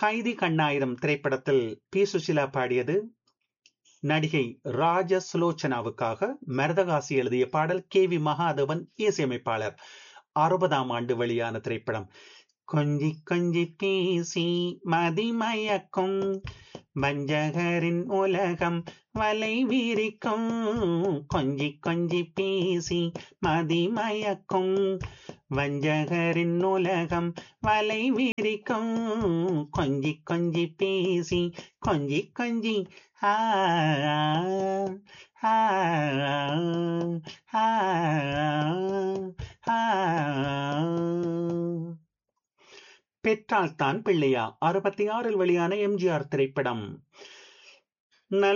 கைதி கண்ணாயிரம் திரைப்படத்தில் பி சுசிலா பாடியது நடிகை ராஜ சுலோச்சனாவுக்காக மரதகாசி எழுதிய பாடல் கே வி மகாதேவன் இசையமைப்பாளர் அறுபதாம் ஆண்டு வெளியான திரைப்படம் கொஞ்சி கொஞ்சி பேசி மதிமயக்கும் வஞ்சகரின் உலகம் வலை விரிக்கும் கொஞ்சி கொஞ்சி பேசி மதிமயக்கும் வஞ்சகரின் உலகம் வலை விரிக்கும் கொஞ்சி கொஞ்சி பேசி கொஞ்சி கொஞ்சி ஆ ஆ ஆ ஆ பெற்றால் தான் பிள்ளையா அறுபத்தி ஆறில் வெளியான எம்ஜிஆர் திரைப்படம்